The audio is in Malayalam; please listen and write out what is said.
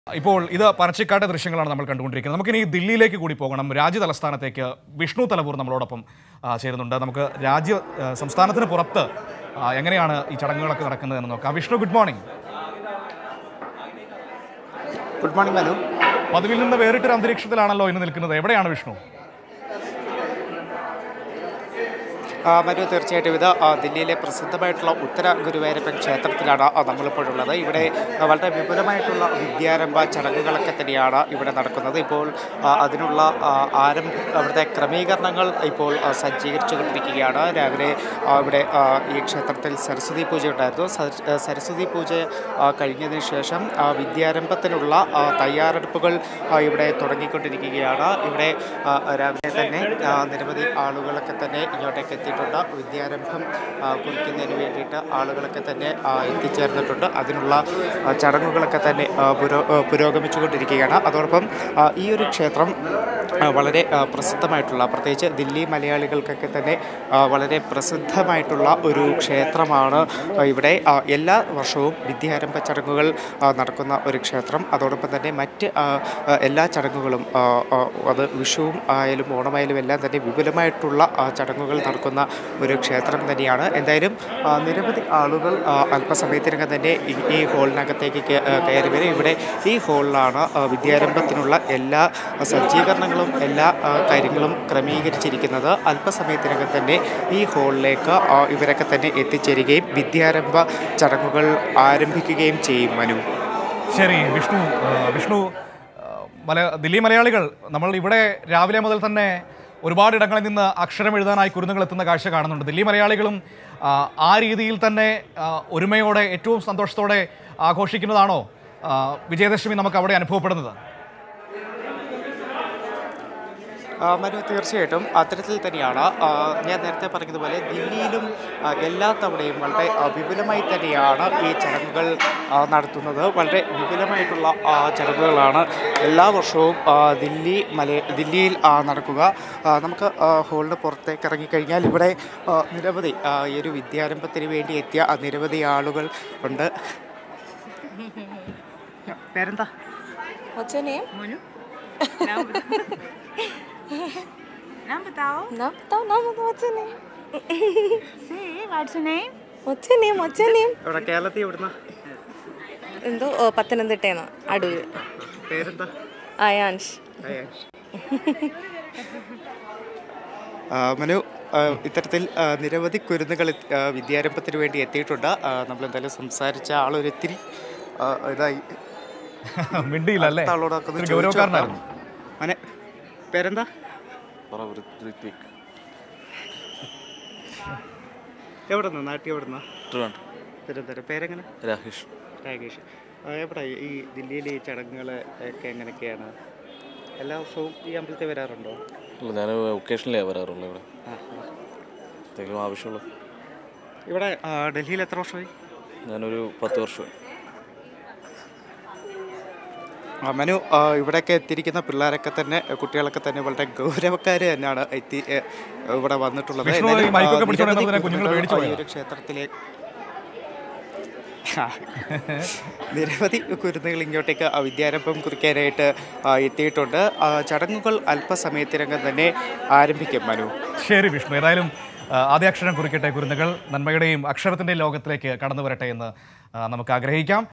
ഇപ്പോൾ ഇത് പനച്ചിക്കാട്ടെ ദൃശ്യങ്ങളാണ് നമ്മൾ കണ്ടുകൊണ്ടിരിക്കുന്നത് നമുക്കിനി ദില്ലിയിലേക്ക് കൂടി പോകണം രാജ്യ തലസ്ഥാനത്തേക്ക് വിഷ്ണു തലവൂർ നമ്മളോടൊപ്പം ആ, ചേരുന്നുണ്ട് നമുക്ക് രാജ്യ ആ, സംസ്ഥാനത്തിന് പുറത്ത് ആ, എങ്ങനെയാണ് ഈ ചടങ്ങുകളൊക്കെ നടക്കുന്നത് എന്ന് നോക്കാം Vishnu good morning good morning Manu പതിവിൽ നിന്ന് വേറിട്ടൊരു അന്തരീക്ഷത്തിലാണല്ലോ ഇന്ന് നിൽക്കുന്നത് എവിടെയാണ് വിഷ്ണു ആ, മനു തീർച്ചയായിട്ടും ഇത് ആ, ദില്ലിയിലെ പ്രസിദ്ധമായിട്ടുള്ള ഉത്തര ഗുരുവായൂരപ്പൻ ക്ഷേത്രത്തിലാണ് ആ, നമ്മളിപ്പോഴുള്ളത് ഇവിടെ ആ, വളരെ വിപുലമായിട്ടുള്ള വിദ്യാരംഭ ചടങ്ങുകളൊക്കെ തന്നെയാണ് ഇവിടെ നടക്കുന്നത് ഇപ്പോൾ ആ, അതിനുള്ള ആ, ആരംഭ അവിടുത്തെ ക്രമീകരണങ്ങൾ ഇപ്പോൾ ആ, സജ്ജീകരിച്ചുകൊണ്ടിരിക്കുകയാണ് രാവിലെ ആ, ഇവിടെ ആ, ഈ ക്ഷേത്രത്തിൽ സരസ്വതി പൂജ ഉണ്ടായിരുന്നു സര- ആ, സരസ്വതി പൂജ ആ, കഴിഞ്ഞതിന് ശേഷം ആ, വിദ്യാരംഭത്തിനുള്ള ആ, തയ്യാറെടുപ്പുകൾ ആ, ഇവിടെ തുടങ്ങിക്കൊണ്ടിരിക്കുകയാണ് ഇവിടെ ആ, രാവിലെ തന്നെ ആ, നിരവധി ആളുകളൊക്കെ തന്നെ ഇങ്ങോട്ടേക്ക് എത്തിയിട്ടുണ്ട് വിദ്യാരംഭം ആ, കുറിക്കുന്നതിന് വേണ്ടിയിട്ട് ആളുകളൊക്കെ തന്നെ ആ, എത്തിച്ചേർന്നിട്ടുണ്ട് അതിനുള്ള ആ, ചടങ്ങുകളൊക്കെ തന്നെ ആ, പുരോ ആ, പുരോഗമിച്ചുകൊണ്ടിരിക്കുകയാണ് അതോടൊപ്പം ആ, ഈ ഒരു ക്ഷേത്രം ആ, വളരെ ആ, പ്രസിദ്ധമായിട്ടുള്ള പ്രത്യേകിച്ച് ദില്ലി മലയാളികൾക്കൊക്കെ തന്നെ ആ, വളരെ പ്രസിദ്ധമായിട്ടുള്ള ഒരു ക്ഷേത്രമാണ് ആ, ഇവിടെ ആ, എല്ലാ വർഷവും വിദ്യാരംഭ ചടങ്ങുകൾ ആ, നടക്കുന്ന ഒരു ക്ഷേത്രം അതോടൊപ്പം തന്നെ മറ്റ് ആ, ആ, എല്ലാ ചടങ്ങുകളും ആ, ആ, അത് വിഷുവും ആയാലും ഓണമായാലും എല്ലാം തന്നെ വിപുലമായിട്ടുള്ള ആ, ചടങ്ങുകൾ നടക്കുന്ന ഒരു ക്ഷേത്രം തന്നെയാണ് എന്തായാലും ആ, നിരവധി ആളുകൾ ആ, അല്പസമയത്തിനകം തന്നെ ഈ- ഈ ഹോളിനകത്തേക്ക് കേ- ആ, കയറി വരും ഇവിടെ ഈ ഹോളിലാണ് ആ, വിദ്യാരംഭത്തിനുള്ള എല്ലാ സജ്ജീകരണങ്ങളും എല്ലാ ആ, കാര്യങ്ങളും ക്രമീകരിച്ചിരിക്കുന്നത് അല്പസമയത്തിനകം തന്നെ ഈ ഹോളിലേക്ക് ആ, ഇവരൊക്കെ തന്നെ എത്തിച്ചേരുകയും വിദ്യാരംഭ ചടങ്ങുകൾ ആരംഭിക്കുകയും ചെയ്യും മനു ശരി വിഷ്ണു ആ, വിഷ്ണു ആ, മല ദില്ലി മലയാളികൾ നമ്മൾ ഇവിടെ രാവിലെ മുതൽ തന്നെ ഒരുപാട് ഇടങ്ങളിൽ നിന്ന് അക്ഷരം എഴുതാനായി കുരുന്നുകൾ എത്തുന്ന കാഴ്ച കാണുന്നുണ്ട് ദില്ലി മലയാളികളും ആ, ആ രീതിയിൽ തന്നെ ആ, ഒരുമയോടെ ഏറ്റവും സന്തോഷത്തോടെ ആഘോഷിക്കുന്നതാണോ ആ, വിജയദശമി നമുക്ക് അവിടെ അനുഭവപ്പെടുന്നത് ആ, മനു തീർച്ചയായിട്ടും അത്തരത്തിൽ തന്നെയാണ് ആ, ഞാൻ നേരത്തെ പറഞ്ഞതുപോലെ ദില്ലിയിലും ആ, എല്ലാ തവണയും വളരെ ആ, വിപുലമായി തന്നെയാണ് ഈ ചടങ്ങുകൾ ആ, നടത്തുന്നത് വളരെ വിപുലമായിട്ടുള്ള ആ, ചടങ്ങുകളാണ് എല്ലാ വർഷവും ആ, ദില്ലി മല ദില്ലിയിൽ ആ, നടക്കുക ആ, നമുക്ക് ആ, ഹോളിന് പുറത്തേക്ക് ഇറങ്ങിക്കഴിഞ്ഞാൽ ഇവിടെ ആ, നിരവധി ആ, ഈ ഒരു വിദ്യാരംഭത്തിന് വേണ്ടി എത്തിയ ആ, നിരവധി ആളുകൾ ഉണ്ട് പേരെന്താ What's your name? Monu? नाम बताओ नाम बताओ नाम बताओ नाम बताओ what's your name? Say, what's your name? What's your name? What's your name? ഇവിടെ കേരളത്തിൽ ഇവിടുന്ന് എന്തോ ഓ, പത്തനംതിട്ടേന്ന് അടൂര് പേരെന്താ അയാൻഷ് ആ, മനു ആ, ഇത്തരത്തിൽ ആ, നിരവധി കുരുന്നുകൾ എത്തി- ആ, വിദ്യാരംഭത്തിന് വേണ്ടി എത്തിയിട്ടുണ്ട് ആ, നമ്മളെന്തായാലും സംസാരിച്ച ആളൊരിത്തിരി ആ, ഇതായി മിണ്ടിയില്ല അല്ലേ അടുത്ത ആളോടൊക്കെ ഒന്ന് ഇത്തിരി ചോദിച്ചു ഗൗരവക്കാരനായിരുന്നു നോക്കാം. മോനെ പേരെന്താ എവിടെ നിന്ന് നാട്ടിൽ എവിടെ നിന്നാ ട്രിവാൻഡ്രം തിരുവനന്തപുരം പേരെങ്ങനെ രാകേഷ് രാകേഷ് ആ, എവിടെ ഈ ദില്ലിയിലെ ഈ ചടങ്ങുകൾ ഒക്കെ എങ്ങനെയൊക്കെയാണ് എല്ലാ വർഷവും ഈ അമ്പലത്തിൽ വരാറുണ്ടോ അല്ല ഞാൻ ഒക്കേഷനിലാണ് വരാറുള്ളത് ഇവിടെ ആ, ആ. എന്തെങ്കിലും ആവശ്യമുള്ളൂ ഇവിടെ ആ, ഡൽഹിയിൽ എത്ര വർഷമായി ഞാനൊരു പത്ത് വർഷം ആ, മനു ആ, ഇവിടെയൊക്കെ എത്തിയിരിക്കുന്ന പിള്ളേരൊക്കെ തന്നെ കുട്ടികളൊക്കെ തന്നെ വളരെ ഗൗരവക്കാർ തന്നെയാണ് എത്തി എ, ഇവിടെ വന്നിട്ടുള്ളത് വിഷ്ണു, ഈ എന്തായാലും, മൈക്കൊക്കെ ആ, പിടിച്ചോണ്ട് നിരവധി നടക്കുന്ന കുഞ്ഞുങ്ങൾ കുട്ടികൾ പേടിച്ചു ഈ പോയോ? ഒരു ക്ഷേത്രത്തിലെ ആ, നിരവധി കുരുന്നുകൾ ഇങ്ങോട്ടേക്ക് ആ വിദ്യാരംഭം കുറിക്കാനായിട്ട് ആ, എത്തിയിട്ടുണ്ട് ആ, ചടങ്ങുകൾ അല്പസമയത്തിനകം തന്നെ ആരംഭിക്കും മനു ശരി വിഷ്ണു ഏതായാലും ആ, ആദ്യാക്ഷരം കുറിക്കട്ടെ കുരുന്നുകൾ നന്മയുടെയും അക്ഷരത്തിൻ്റെയും ലോകത്തിലേക്ക് കടന്നു വരട്ടെ എന്ന് ആ, നമുക്ക് ആഗ്രഹിക്കാം